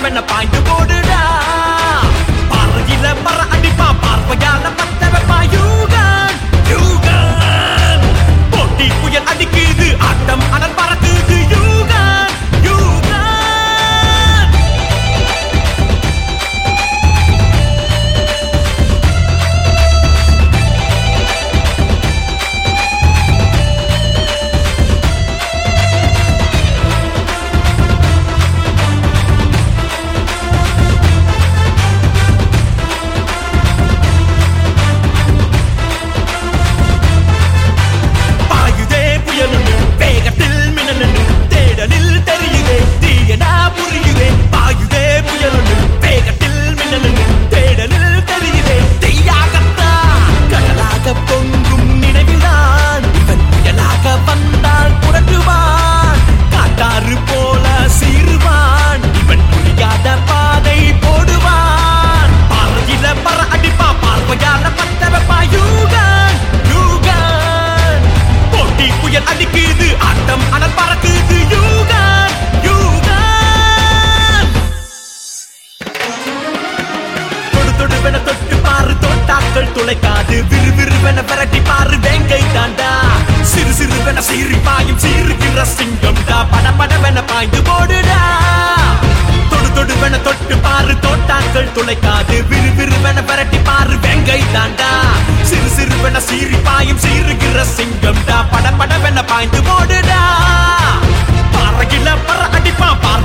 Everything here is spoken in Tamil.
படவென பாய்ந்து போடுடா பார்வையில மர அடிப்பா பார்வையால பத்த வைப்பா யூகன் யூகன் போட்டி புயல் அடிக்குது ஆட்டம் அனல் பறக்குது யூகன் யூகன் பாயுதே புயலுண்டு வேகத்தில் மின்னலுண்டு தேடலில் தெரியுதே தீயனா புரியுதே பாயுதே புயலுண்டு வேகத்தில் மின்னலுண்டு தேடலில் தெரியுதே தீயாகத்தான் கடலாக பொங்கும் நினைவில்தான் இவன் புயலாக வந்தால் புரட்டுவான் காட்டாறு போல சீருவான் இவன் புரியாத பாதை போடுவான் பார்வையில பற அடிப்பா பார்வையால பத்த வைப்பா யூகன் யூகன் போட்டி புயல் அடிக்குது ஆட்டம் அனல் பறக்குது யூகன் யூகன் தொடு தொடுவென தொட்டு பாரு தோட்டாக்கள் துளைக்காது விறு விறுவென விரட்டி பாரு வேங்கை தாண்டா சிறு சிறுவென சீறி பாயும் சீருகிற சிங்கம்டா பட படவென பாய்ந்து போடுடா தொடு தொடுவென தொட்டு பாரு தோட்டாக்கள் துளைக்காது விறு விறுவென விரட்டி பாரு வேங்கை தாண்டா சிறு சிறுவென சீறி பாயும் சீருகிற சிங்கம்டா பட படவென பாய்ந்து போடுடா பாறையில பற அடிப்பா பார்